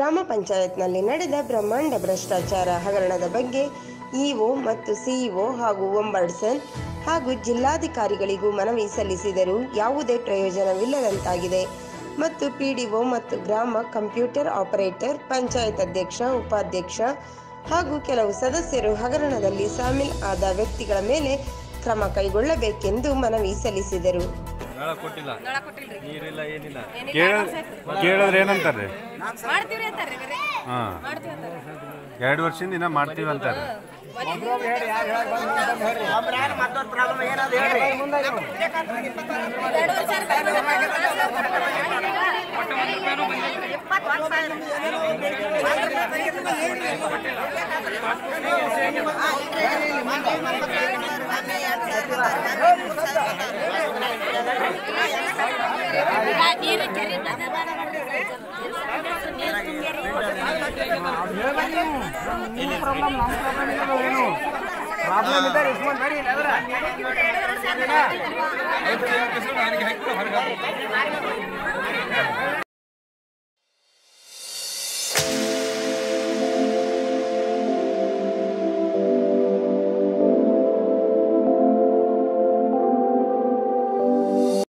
ಗ್ರಾಮ ಪಂಚಾಯತ್ನಲ್ಲಿ ನಡೆದ ಬ್ರಹ್ಮಾಂಡ ಭ್ರಷ್ಟಾಚಾರ ಹಗರಣದ ಬಗ್ಗೆ ಇಒ ಮತ್ತು ಸಿಇಒ ಹಾಗೂ ಒಂಬರ್ಡ್ಸನ್ ಹಾಗೂ ಜಿಲ್ಲಾಧಿಕಾರಿಗಳಿಗೂ ಮನವಿ ಸಲ್ಲಿಸಿದರೂ ಯಾವುದೇ ಪ್ರಯೋಜನವಿಲ್ಲದಂತಾಗಿದೆ ಮತ್ತು ಪಿಡಿಒ ಮತ್ತು ಗ್ರಾಮ ಕಂಪ್ಯೂಟರ್ ಆಪರೇಟರ್ ಪಂಚಾಯತ್ ಅಧ್ಯಕ್ಷ ಉಪಾಧ್ಯಕ್ಷ ಹಾಗೂ ಕೆಲವು ಸದಸ್ಯರು ಹಗರಣದಲ್ಲಿ ಸಾಮಿಲ್ ಆದ ವ್ಯಕ್ತಿಗಳ ಮೇಲೆ ಕ್ರಮ ಕೈಗೊಳ್ಳಬೇಕೆಂದು ಮನವಿ ಸಲ್ಲಿಸಿದರು ನಳ ಕೊಟ್ಟಿಲ್ಲ ನೀರಿಲ್ಲ ಏನಿಲ್ಲ ಕೇಳ ಕೇಳಿದ್ರೆ ಏನಂತಾರೆ ಮಾಡ್ತೀವ್ರಿ ಅಂತಾರ್ರಿ ಬರೀ ಹಾಂ ಮಾಡ್ತೀವಿ ಅಂತಾರೆ ಎರಡು ವರ್ಷದಿಂದ ಇನ್ನ ಮಾಡ್ತೀವಿ ಅಂತಾರೆ ಎರಡು ವರ್ಷ ನೀರು ಕೆರೆ ನನಗೆ ಹಾಕಿಬಿಡು ಹೊರಗೆ